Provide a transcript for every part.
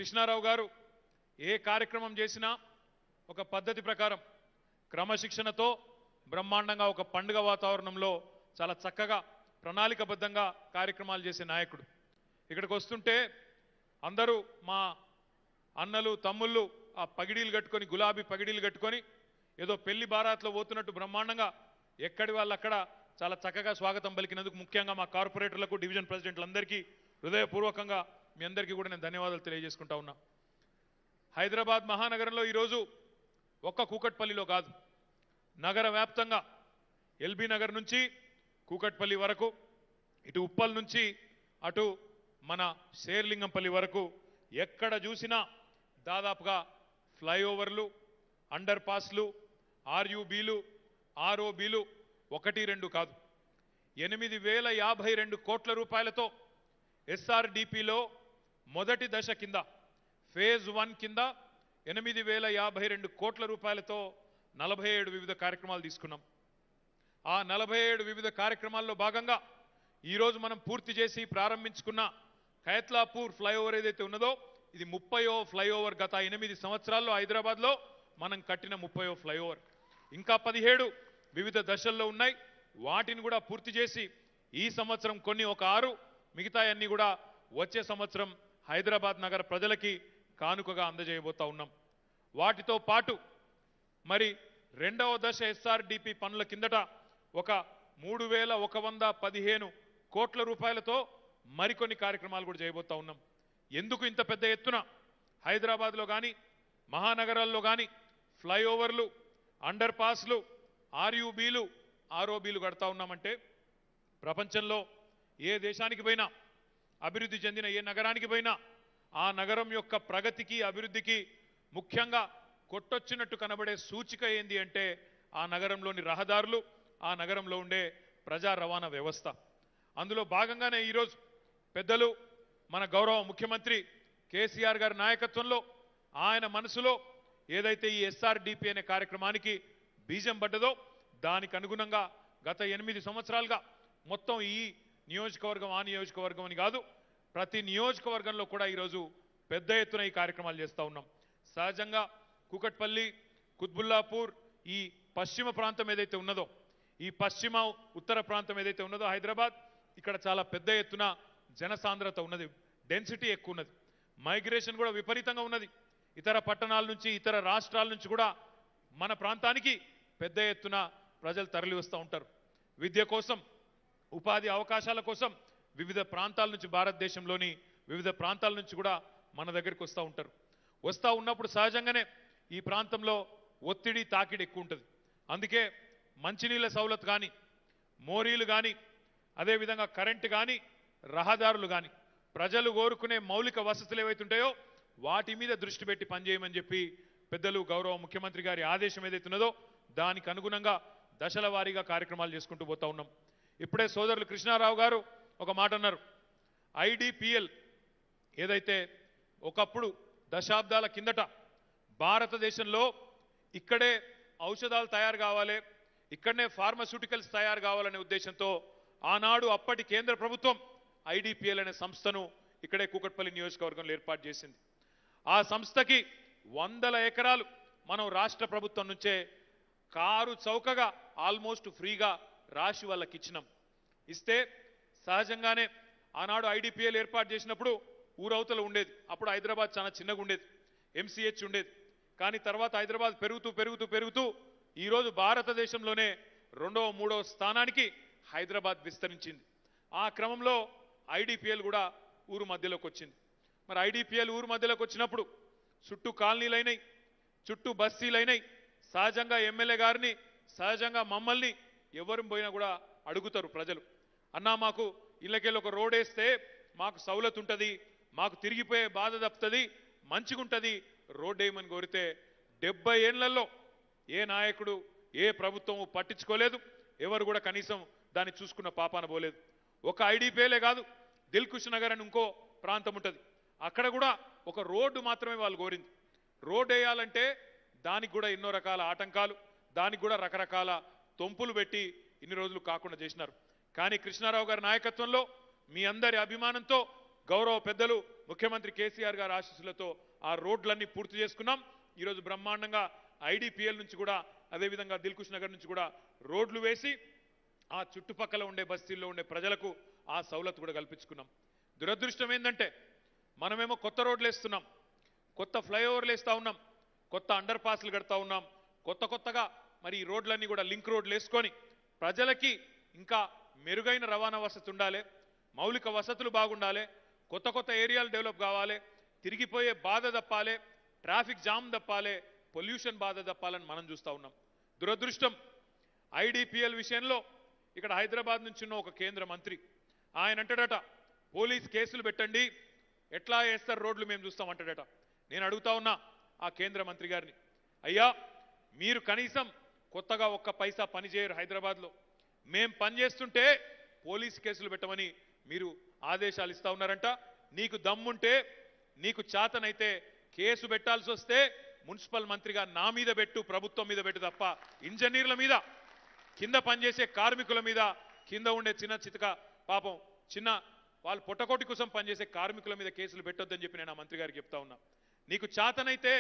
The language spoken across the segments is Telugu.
కృష్ణారావు గారు ఏ కార్యక్రమం చేసినా ఒక పద్ధతి ప్రకారం క్రమశిక్షణతో బ్రహ్మాండంగా ఒక పండుగ వాతావరణంలో చాలా చక్కగా ప్రణాళికబద్ధంగా కార్యక్రమాలు చేసే నాయకుడు ఇక్కడికి వస్తుంటే అందరూ మా అన్నలు తమ్ముళ్ళు ఆ పగిడీలు కట్టుకొని గులాబీ పగిడీలు కట్టుకొని ఏదో పెళ్లి బారాత్లో పోతున్నట్టు బ్రహ్మాండంగా ఎక్కడి వాళ్ళు అక్కడ చాలా చక్కగా స్వాగతం పలికినందుకు ముఖ్యంగా మా కార్పొరేటర్లకు డివిజన్ ప్రెసిడెంట్లందరికీ హృదయపూర్వకంగా మీ అందరికీ కూడా నేను ధన్యవాదాలు తెలియజేసుకుంటా ఉన్నా హైదరాబాద్ మహానగరంలో ఈరోజు ఒక్క కూకట్పల్లిలో కాదు నగర వ్యాప్తంగా ఎల్బీ నగర్ నుంచి కూకట్పల్లి వరకు ఇటు ఉప్పల్ నుంచి అటు మన శేర్లింగంపల్లి వరకు ఎక్కడ చూసినా దాదాపుగా ఫ్లైఓవర్లు అండర్ పాస్లు ఆర్యూబీలు ఆర్ఓబీలు ఒకటి రెండు కాదు ఎనిమిది వేల యాభై రెండు కోట్ల రూపాయలతో ఎస్ఆర్డిపిలో మొదటి దశ కింద ఫేజ్ వన్ కింద ఎనిమిది వేల యాభై రెండు కోట్ల రూపాయలతో నలభై ఏడు వివిధ కార్యక్రమాలు తీసుకున్నాం ఆ నలభై ఏడు వివిధ కార్యక్రమాల్లో భాగంగా ఈరోజు మనం పూర్తి చేసి ప్రారంభించుకున్న ఖైత్లాపూర్ ఫ్లైఓవర్ ఏదైతే ఉన్నదో ఇది ముప్పయో ఫ్లైఓవర్ గత ఎనిమిది సంవత్సరాల్లో హైదరాబాద్లో మనం కట్టిన ముప్పయో ఫ్లైఓవర్ ఇంకా పదిహేడు వివిధ దశల్లో ఉన్నాయి వాటిని కూడా పూర్తి చేసి ఈ సంవత్సరం కొన్ని ఒక ఆరు మిగతా అన్ని కూడా వచ్చే సంవత్సరం హైదరాబాద్ నగర ప్రజలకి కానుకగా అందజేయబోతా ఉన్నాం వాటితో పాటు మరి రెండవ దశ ఎస్ఆర్డిపి పనుల కిందట ఒక మూడు వేల ఒక వంద పదిహేను కోట్ల రూపాయలతో మరికొన్ని కార్యక్రమాలు కూడా చేయబోతా ఉన్నాం ఎందుకు ఇంత పెద్ద ఎత్తున హైదరాబాద్లో కానీ మహానగరాల్లో కానీ ఫ్లైఓవర్లు అండర్ పాస్లు ఆర్యూబీలు ఆర్ఓబీలు కడతా ఉన్నామంటే ప్రపంచంలో ఏ దేశానికి పోయినా అభివృద్ధి చెందిన ఏ నగరానికి పోయినా ఆ నగరం యొక్క ప్రగతికి అభివృద్ధికి ముఖ్యంగా కొట్టొచ్చినట్టు కనబడే సూచిక ఏంది అంటే ఆ నగరంలోని రహదారులు ఆ నగరంలో ఉండే ప్రజా రవాణా వ్యవస్థ అందులో భాగంగానే ఈరోజు పెద్దలు మన గౌరవ ముఖ్యమంత్రి కేసీఆర్ గారి నాయకత్వంలో ఆయన మనసులో ఏదైతే ఈ ఎస్ఆర్డిపి అనే కార్యక్రమానికి బీజం పడ్డదో దానికి అనుగుణంగా గత ఎనిమిది సంవత్సరాలుగా మొత్తం ఈ నియోజకవర్గం ఆ నియోజకవర్గం అని కాదు ప్రతి నియోజకవర్గంలో కూడా ఈరోజు పెద్ద ఎత్తున ఈ కార్యక్రమాలు చేస్తూ ఉన్నాం సహజంగా కుకట్పల్లి కుత్బుల్లాపూర్ ఈ పశ్చిమ ప్రాంతం ఏదైతే ఉన్నదో ఈ పశ్చిమ ఉత్తర ప్రాంతం ఏదైతే ఉన్నదో హైదరాబాద్ ఇక్కడ చాలా పెద్ద ఎత్తున జనసాంద్రత ఉన్నది డెన్సిటీ ఎక్కువ ఉన్నది మైగ్రేషన్ కూడా విపరీతంగా ఉన్నది ఇతర పట్టణాల నుంచి ఇతర రాష్ట్రాల నుంచి కూడా మన ప్రాంతానికి పెద్ద ఎత్తున ప్రజలు తరలి వస్తూ ఉంటారు విద్య కోసం ఉపాధి అవకాశాల కోసం వివిధ ప్రాంతాల నుంచి భారతదేశంలోని వివిధ ప్రాంతాల నుంచి కూడా మన దగ్గరికి వస్తూ ఉంటారు వస్తూ ఉన్నప్పుడు సహజంగానే ఈ ప్రాంతంలో ఒత్తిడి తాకిడి ఎక్కువ ఉంటుంది అందుకే మంచినీళ్ళ సౌలత్ కానీ మోరీలు కానీ అదేవిధంగా కరెంటు కానీ రహదారులు కానీ ప్రజలు కోరుకునే మౌలిక వసతులు ఏవైతుంటాయో వాటి మీద దృష్టి పెట్టి పనిచేయమని చెప్పి పెద్దలు గౌరవ ముఖ్యమంత్రి గారి ఆదేశం ఏదైతే ఉన్నదో దానికి అనుగుణంగా దశల వారీగా కార్యక్రమాలు చేసుకుంటూ పోతా ఉన్నాం ఇప్పుడే సోదరులు కృష్ణారావు గారు ఒక మాట అన్నారు ఐడిపిఎల్ ఏదైతే ఒకప్పుడు దశాబ్దాల కిందట భారతదేశంలో ఇక్కడే ఔషధాలు తయారు కావాలి ఇక్కడనే ఫార్మస్యూటికల్స్ తయారు కావాలనే ఉద్దేశంతో ఆనాడు అప్పటి కేంద్ర ప్రభుత్వం ఐడిపిఎల్ అనే సంస్థను ఇక్కడే కూకట్పల్లి నియోజకవర్గంలో ఏర్పాటు చేసింది ఆ సంస్థకి వందల ఎకరాలు మనం రాష్ట్ర ప్రభుత్వం నుంచే కారు చౌకగా ఆల్మోస్ట్ ఫ్రీగా రాసి వాళ్ళకి ఇచ్చినాం ఇస్తే సహజంగానే ఆనాడు ఐడిపిఎల్ ఏర్పాటు చేసినప్పుడు ఊరవతల ఉండేది అప్పుడు హైదరాబాద్ చాలా చిన్నగా ఉండేది ఎంసీహెచ్ ఉండేది కానీ తర్వాత హైదరాబాద్ పెరుగుతూ పెరుగుతూ పెరుగుతూ ఈరోజు భారతదేశంలోనే రెండవ మూడవ స్థానానికి హైదరాబాద్ విస్తరించింది ఆ క్రమంలో ఐడిపిఎల్ కూడా ఊరు మధ్యలోకి వచ్చింది మరి ఐడిపిఎల్ ఊరు మధ్యలోకి వచ్చినప్పుడు చుట్టూ కాలనీలైనాయి చుట్టూ బస్తీలైనాయి సహజంగా ఎమ్మెల్యే గారిని సహజంగా మమ్మల్ని ఎవరు పోయినా కూడా అడుగుతారు ప్రజలు అన్నా మాకు ఇళ్ళకెళ్ళి ఒక రోడ్ వేస్తే మాకు సౌలత్ ఉంటుంది మాకు తిరిగిపోయే బాధ తప్పుతుంది మంచిగుంటుంది రోడ్ వేయమని కోరితే డెబ్బై ఏళ్లలో ఏ నాయకుడు ఏ ప్రభుత్వము పట్టించుకోలేదు ఎవరు కూడా కనీసం దాన్ని చూసుకున్న పాపాన పోలేదు ఒక ఐడిపిఎలే కాదు దిల్కుష్ నగర్ అని ఇంకో ప్రాంతం ఉంటుంది అక్కడ కూడా ఒక రోడ్డు మాత్రమే వాళ్ళు కోరింది రోడ్ వేయాలంటే దానికి కూడా ఎన్నో రకాల ఆటంకాలు దానికి కూడా రకరకాల తొంపులు పెట్టి ఇన్ని రోజులు కాకుండా చేసినారు కానీ కృష్ణారావు గారి నాయకత్వంలో మీ అందరి అభిమానంతో గౌరవ పెద్దలు ముఖ్యమంత్రి కేసీఆర్ గారి ఆశీస్సులతో ఆ రోడ్లన్నీ పూర్తి చేసుకున్నాం ఈరోజు బ్రహ్మాండంగా ఐడిపిఎల్ నుంచి కూడా అదేవిధంగా దిల్కుష్ నగర్ నుంచి కూడా రోడ్లు వేసి ఆ చుట్టుపక్కల ఉండే బస్తీల్లో ఉండే ప్రజలకు ఆ సౌలత్ కూడా కల్పించుకున్నాం దురదృష్టం ఏంటంటే మనమేమో కొత్త రోడ్లు వేస్తున్నాం కొత్త ఫ్లైఓవర్లు వేస్తా ఉన్నాం కొత్త అండర్ పాస్లు కడతా ఉన్నాం కొత్త కొత్తగా మరి ఈ రోడ్లన్నీ కూడా లింక్ రోడ్లు వేసుకొని ప్రజలకి ఇంకా మెరుగైన రవాణా వసతి ఉండాలి మౌలిక వసతులు బాగుండాలి కొత్త కొత్త ఏరియాలు డెవలప్ కావాలి తిరిగిపోయే బాధ తప్పాలి ట్రాఫిక్ జామ్ తప్పాలి పొల్యూషన్ బాధ తప్పాలని మనం చూస్తూ ఉన్నాం దురదృష్టం ఐడిపిఎల్ విషయంలో ఇక్కడ హైదరాబాద్ నుంచి ఉన్న ఒక కేంద్ర మంత్రి ఆయన అంటాడట పోలీస్ కేసులు పెట్టండి ఎట్లా వేస్తారు రోడ్లు మేము చూస్తాం అంటాడట నేను అడుగుతా ఉన్నా ఆ కేంద్ర మంత్రి గారిని అయ్యా మీరు కనీసం కొత్తగా ఒక్క పైసా పని చేయరు హైదరాబాద్లో మేం పని చేస్తుంటే పోలీస్ కేసులు పెట్టమని మీరు ఆదేశాలు ఇస్తా ఉన్నారంట నీకు దమ్ముంటే నీకు చేతనైతే కేసు పెట్టాల్సి వస్తే మున్సిపల్ మంత్రిగా నా మీద పెట్టు ప్రభుత్వం మీద పెట్టు తప్ప ఇంజనీర్ల మీద కింద పనిచేసే కార్మికుల మీద కింద ఉండే చిన్న చితక పాపం చిన్న వాళ్ళు పొట్టకోటి కోసం పనిచేసే కార్మికుల మీద కేసులు పెట్టొద్దని చెప్పి నేను ఆ మంత్రి గారికి చెప్తా ఉన్నా నీకు చాతనైతే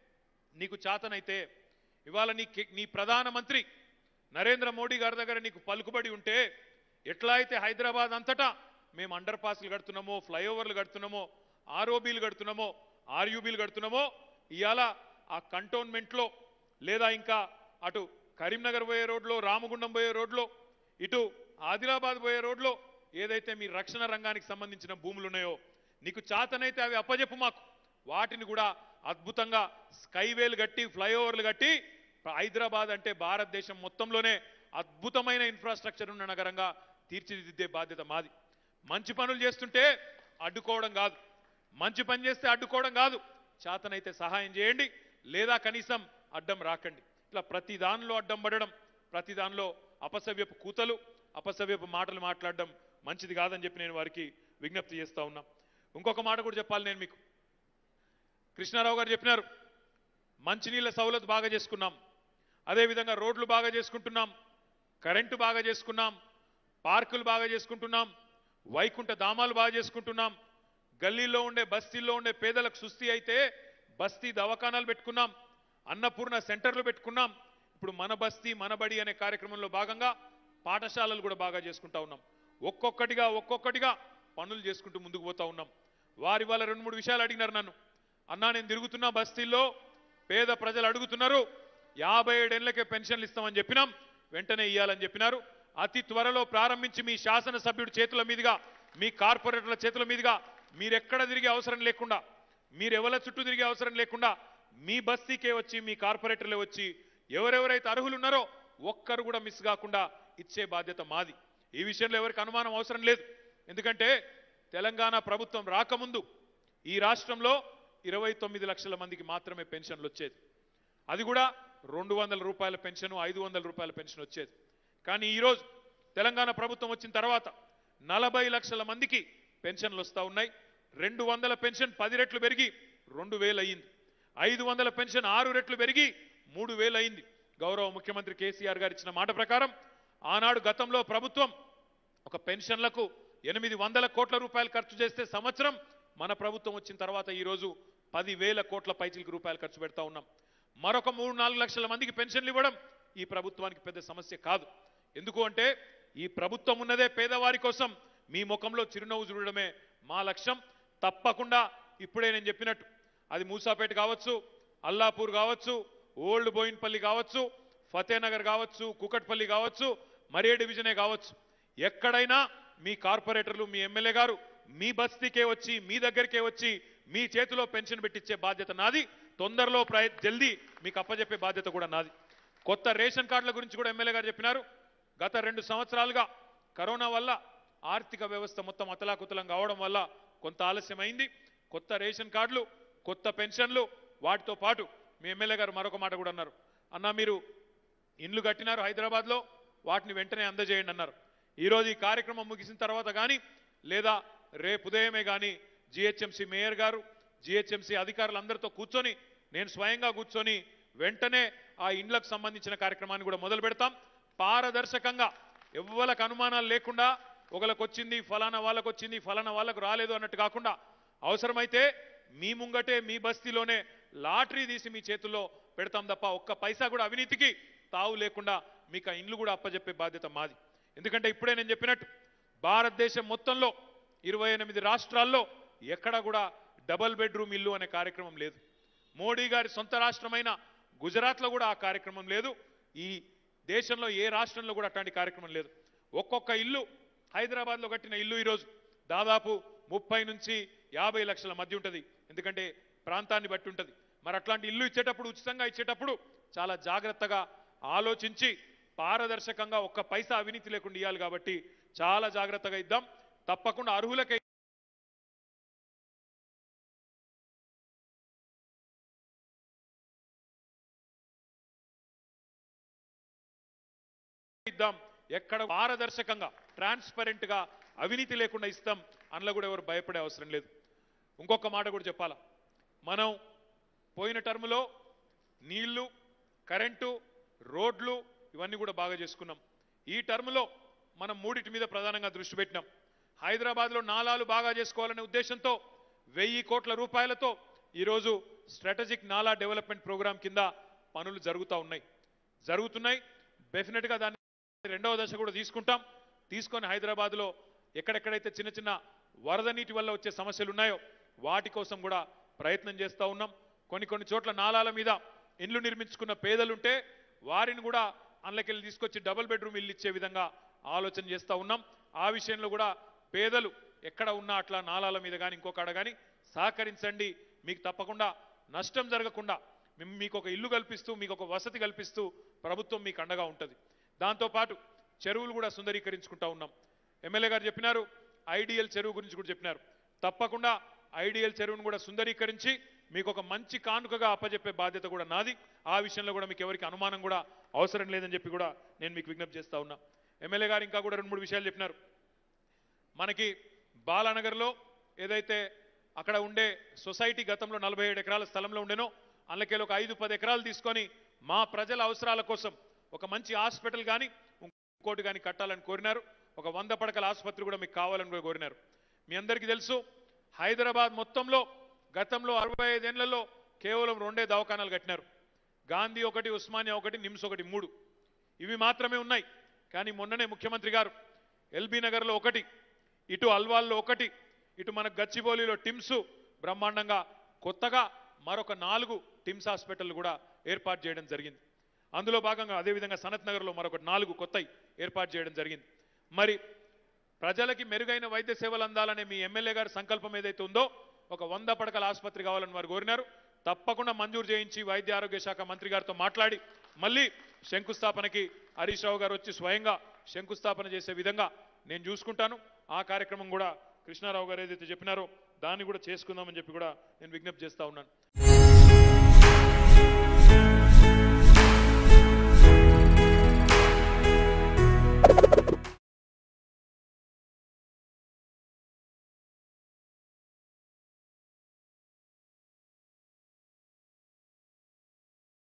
నీకు చాతనైతే ఇవాళ నీ కే- నీ ప్రధానమంత్రి నరేంద్ర మోడీ గారి దగ్గర నీకు పలుకుబడి ఉంటే ఎట్లా అయితే హైదరాబాద్ అంతటా మేము అండర్ పాస్లు కడుతున్నామో ఫ్లైఓవర్లు కడుతున్నామో ఆర్ఓబీలు కడుతున్నామో ఆర్యూబీలు కడుతున్నామో ఇవాళ ఆ కంటోన్మెంట్లో లేదా ఇంకా అటు కరీంనగర్ పోయే రోడ్లో రామగుండం పోయే రోడ్లో ఇటు ఆదిలాబాద్ పోయే రోడ్లో ఏదైతే మీ రక్షణ రంగానికి సంబంధించిన భూములు ఉన్నాయో నీకు చాతనైతే అవి అప్పజెప్పు మాకు వాటిని కూడా అద్భుతంగా స్కైవేలు కట్టి ఫ్లైఓవర్లు కట్టి హైదరాబాద్ అంటే భారతదేశం మొత్తంలోనే అద్భుతమైన ఇన్ఫ్రాస్ట్రక్చర్ ఉన్న నగరంగా తీర్చిదిద్దే బాధ్యత మాది మంచి పనులు చేస్తుంటే అడ్డుకోవడం కాదు మంచి పని చేస్తే అడ్డుకోవడం కాదు చేతనైతే సహాయం చేయండి లేదా కనీసం అడ్డం రాకండి ఇట్లా ప్రతి దానిలో అడ్డం పడడం ప్రతి దానిలో అపసవ్యపు కూతలు అపసవ్యపు మాటలు మాట్లాడడం మంచిది కాదని చెప్పి నేను వారికి విజ్ఞప్తి చేస్తా ఉన్నా ఇంకొక మాట కూడా చెప్పాలి నేను మీకు కృష్ణారావు గారు చెప్పినారు మంచినీళ్ళ సౌలత్ బాగా చేసుకున్నాం అదేవిధంగా రోడ్లు బాగా చేసుకుంటున్నాం కరెంటు బాగా చేసుకున్నాం పార్కులు బాగా చేసుకుంటున్నాం వైకుంఠ ధామాలు బాగా చేసుకుంటున్నాం గల్లీల్లో ఉండే బస్తీల్లో ఉండే పేదలకు సుస్థి అయితే బస్తీ దవాఖానాలు పెట్టుకున్నాం అన్నపూర్ణ సెంటర్లు పెట్టుకున్నాం ఇప్పుడు మన బస్తీ మన బడి అనే కార్యక్రమంలో భాగంగా పాఠశాలలు కూడా బాగా చేసుకుంటా ఉన్నాం ఒక్కొక్కటిగా ఒక్కొక్కటిగా పనులు చేసుకుంటూ ముందుకు పోతా ఉన్నాం వారి వాళ్ళ రెండు మూడు విషయాలు అడిగినారు నన్ను అన్నా నేను తిరుగుతున్నా బస్తీల్లో పేద ప్రజలు అడుగుతున్నారు యాభై ఏడేళ్లకే పెన్షన్లు ఇస్తామని చెప్పినాం వెంటనే ఇయ్యాలని చెప్పినారు అతి త్వరలో ప్రారంభించి మీ శాసనసభ్యుడి చేతుల మీదుగా మీ కార్పొరేటర్ల చేతుల మీదుగా మీరెక్కడ తిరిగే అవసరం లేకుండా మీరెవల చుట్టూ తిరిగే అవసరం లేకుండా మీ బస్తీకే వచ్చి మీ కార్పొరేటర్లే వచ్చి ఎవరెవరైతే అర్హులు ఉన్నారో ఒక్కరు కూడా మిస్ కాకుండా ఇచ్చే బాధ్యత మాది ఈ విషయంలో ఎవరికి అనుమానం అవసరం లేదు ఎందుకంటే తెలంగాణ ప్రభుత్వం రాకముందు ఈ రాష్ట్రంలో ఇరవై తొమ్మిది లక్షల మందికి మాత్రమే పెన్షన్లు వచ్చేది అది కూడా రెండు వందల రూపాయల పెన్షన్ ఐదు వందల రూపాయల పెన్షన్ వచ్చేది కానీ ఈరోజు తెలంగాణ ప్రభుత్వం వచ్చిన తర్వాత నలభై లక్షల మందికి పెన్షన్లు వస్తూ ఉన్నాయి రెండు వందల పెన్షన్ పది రెట్లు పెరిగి రెండు వేలు అయ్యింది ఐదు వందల పెన్షన్ ఆరు రెట్లు పెరిగి మూడు వేలు అయింది గౌరవ ముఖ్యమంత్రి కేసీఆర్ గారు ఇచ్చిన మాట ప్రకారం ఆనాడు గతంలో ప్రభుత్వం ఒక పెన్షన్లకు ఎనిమిది వందల కోట్ల రూపాయలు ఖర్చు చేస్తే సంవత్సరం మన ప్రభుత్వం వచ్చిన తర్వాత ఈరోజు పదివేల కోట్ల పైచిలకు రూపాయలు ఖర్చు పెడతా ఉన్నాం మరొక మూడు నాలుగు లక్షల మందికి పెన్షన్లు ఇవ్వడం ఈ ప్రభుత్వానికి పెద్ద సమస్య కాదు ఎందుకు అంటే ఈ ప్రభుత్వం ఉన్నదే పేదవారి కోసం మీ ముఖంలో చిరునవ్వు చూడడమే మా లక్ష్యం తప్పకుండా ఇప్పుడే నేను చెప్పినట్టు అది మూసాపేట కావచ్చు అల్లాపూర్ కావచ్చు ఓల్డ్ బోయిన్పల్లి కావచ్చు ఫతేనగర్ కావచ్చు కుకట్పల్లి కావచ్చు మరే డివిజనే కావచ్చు ఎక్కడైనా మీ కార్పొరేటర్లు మీ ఎమ్మెల్యే గారు మీ బస్తీకే వచ్చి మీ దగ్గరికే వచ్చి మీ చేతిలో పెన్షన్ పెట్టించే బాధ్యత నాది తొందరలో ప్రయ జల్దీ మీకు అప్పజెప్పే బాధ్యత కూడా నాది కొత్త రేషన్ కార్డుల గురించి కూడా ఎమ్మెల్యే గారు చెప్పినారు గత రెండు సంవత్సరాలుగా కరోనా వల్ల ఆర్థిక వ్యవస్థ మొత్తం అతలాకుతలం కావడం వల్ల కొంత ఆలస్యమైంది కొత్త రేషన్ కార్డులు కొత్త పెన్షన్లు వాటితో పాటు మీ ఎమ్మెల్యే గారు మరొక మాట కూడా అన్నారు అన్న మీరు ఇండ్లు కట్టినారు హైదరాబాద్లో వాటిని వెంటనే అందజేయండి అన్నారు ఈరోజు ఈ కార్యక్రమం ముగిసిన తర్వాత కానీ లేదా రేపు ఉదయమే కానీ జిహెచ్ఎంసీ మేయర్ గారు జిహెచ్ఎంసీ అధికారులందరితో కూర్చొని నేను స్వయంగా కూర్చొని వెంటనే ఆ ఇండ్లకు సంబంధించిన కార్యక్రమాన్ని కూడా మొదలు పెడతాం పారదర్శకంగా ఎవ్వలకు అనుమానాలు లేకుండా ఒకళ్ళకి వచ్చింది ఫలానా వాళ్ళకు వచ్చింది ఫలానా వాళ్ళకు రాలేదు అన్నట్టు కాకుండా అవసరమైతే మీ ముంగటే మీ బస్తీలోనే లాటరీ తీసి మీ చేతుల్లో పెడతాం తప్ప ఒక్క పైసా కూడా అవినీతికి తావు లేకుండా మీకు ఆ ఇండ్లు కూడా అప్పజెప్పే బాధ్యత మాది ఎందుకంటే ఇప్పుడే నేను చెప్పినట్టు భారతదేశం మొత్తంలో ఇరవై ఎనిమిది రాష్ట్రాల్లో ఎక్కడా కూడా డబల్ బెడ్రూమ్ ఇల్లు అనే కార్యక్రమం లేదు మోడీ గారి సొంత రాష్ట్రమైన గుజరాత్లో కూడా ఆ కార్యక్రమం లేదు ఈ దేశంలో ఏ రాష్ట్రంలో కూడా అట్లాంటి కార్యక్రమం లేదు ఒక్కొక్క ఇల్లు హైదరాబాద్లో కట్టిన ఇల్లు ఈరోజు దాదాపు ముప్పై నుంచి యాభై లక్షల మధ్య ఉంటుంది ఎందుకంటే ప్రాంతాన్ని బట్టి ఉంటుంది మరి అట్లాంటి ఇల్లు ఇచ్చేటప్పుడు ఉచితంగా ఇచ్చేటప్పుడు చాలా జాగ్రత్తగా ఆలోచించి పారదర్శకంగా ఒక్క పైసా అవినీతి లేకుండా ఇవ్వాలి కాబట్టి చాలా జాగ్రత్తగా ఇద్దాం తప్పకుండా అర్హులకై ఇద్దాం ఎక్కడ పారదర్శకంగా ట్రాన్స్పరెంట్ గా అవినీతి లేకుండా ఇస్తాం అందులో కూడా ఎవరు భయపడే అవసరం లేదు ఇంకొక మాట కూడా చెప్పాలా మనం పోయిన టర్ములో నీళ్లు కరెంటు రోడ్లు ఇవన్నీ కూడా బాగా చేసుకున్నాం ఈ టర్ములో మనం మూడిటి మీద ప్రధానంగా దృష్టి పెట్టినాం హైదరాబాద్లో నాలాలు బాగా చేసుకోవాలనే ఉద్దేశంతో వెయ్యి కోట్ల రూపాయలతో ఈరోజు స్ట్రాటజిక్ నాలా డెవలప్మెంట్ ప్రోగ్రాం కింద పనులు జరుగుతూ ఉన్నాయి జరుగుతున్నాయి డెఫినెట్గా దాన్ని రెండవ దశ కూడా తీసుకుంటాం తీసుకొని హైదరాబాద్లో ఎక్కడెక్కడైతే చిన్న చిన్న వరద నీటి వల్ల వచ్చే సమస్యలు ఉన్నాయో వాటి కోసం కూడా ప్రయత్నం చేస్తూ ఉన్నాం కొన్ని కొన్ని చోట్ల నాలాల మీద ఇండ్లు నిర్మించుకున్న పేదలుంటే వారిని కూడా అందులోకెళ్ళి తీసుకొచ్చి డబుల్ బెడ్రూమ్ ఇల్లు ఇచ్చే విధంగా ఆలోచన చేస్తూ ఉన్నాం ఆ విషయంలో కూడా పేదలు ఎక్కడ ఉన్నా అట్లా నాలాల మీద కానీ ఇంకొకడ కానీ సహకరించండి మీకు తప్పకుండా నష్టం జరగకుండా మేము మీకు ఒక ఇల్లు కల్పిస్తూ మీకు ఒక వసతి కల్పిస్తూ ప్రభుత్వం మీకు అండగా ఉంటుంది దాంతోపాటు చెరువులు కూడా సుందరీకరించుకుంటా ఉన్నాం ఎమ్మెల్యే గారు చెప్పినారు ఐడియల్ చెరువు గురించి కూడా చెప్పినారు తప్పకుండా ఐడియల్ చెరువును కూడా సుందరీకరించి మీకు ఒక మంచి కానుకగా అప్పజెప్పే బాధ్యత కూడా నాది ఆ విషయంలో కూడా మీకు ఎవరికి అనుమానం కూడా అవసరం లేదని చెప్పి కూడా నేను మీకు విజ్ఞప్తి చేస్తా ఉన్నా ఎమ్మెల్యే గారు ఇంకా కూడా రెండు మూడు విషయాలు చెప్పినారు మనకి బాలానగర్లో ఏదైతే అక్కడ ఉండే సొసైటీ గతంలో నలభై ఏడు ఎకరాల స్థలంలో ఉండేనో అందులోకెళ్ళి ఒక ఐదు పది ఎకరాలు తీసుకొని మా ప్రజల అవసరాల కోసం ఒక మంచి హాస్పిటల్ కానీ ఇంకోటి కానీ కట్టాలని కోరినారు ఒక వంద పడకల ఆసుపత్రి కూడా మీకు కావాలని కూడా కోరినారు మీ అందరికీ తెలుసు హైదరాబాద్ మొత్తంలో గతంలో అరవై ఐదేళ్లలో కేవలం రెండే దవాఖానాలు కట్టినారు గాంధీ ఒకటి ఉస్మానియా ఒకటి నిమ్స్ ఒకటి మూడు ఇవి మాత్రమే ఉన్నాయి కానీ మొన్ననే ముఖ్యమంత్రి గారు ఎల్బీ నగర్లో ఒకటి ఇటు అల్వాల్లో ఒకటి ఇటు మన గచ్చిబౌలిలో టిమ్స్ బ్రహ్మాండంగా కొత్తగా మరొక నాలుగు టిమ్స్ హాస్పిటల్ కూడా ఏర్పాటు చేయడం జరిగింది అందులో భాగంగా అదేవిధంగా సనత్ నగర్లో మరొక నాలుగు కొత్తవి ఏర్పాటు చేయడం జరిగింది మరి ప్రజలకి మెరుగైన వైద్య సేవలు అందాలనే మీ ఎమ్మెల్యే గారి సంకల్పం ఏదైతే ఉందో ఒక వంద పడకల ఆసుపత్రి కావాలని వారు కోరినారు తప్పకుండా మంజూరు చేయించి వైద్య ఆరోగ్య శాఖ మంత్రి గారితో మాట్లాడి మళ్ళీ శంకుస్థాపనకి హరీష్ రావు గారు వచ్చి స్వయంగా శంకుస్థాపన చేసే విధంగా నేను చూసుకుంటాను ఆ కార్యక్రమం కూడా కృష్ణారావు గారు ఏదైతే చెప్పినారో దాన్ని కూడా చేసుకుందామని చెప్పి కూడా నేను విజ్ఞప్తి చేస్తా ఉన్నాను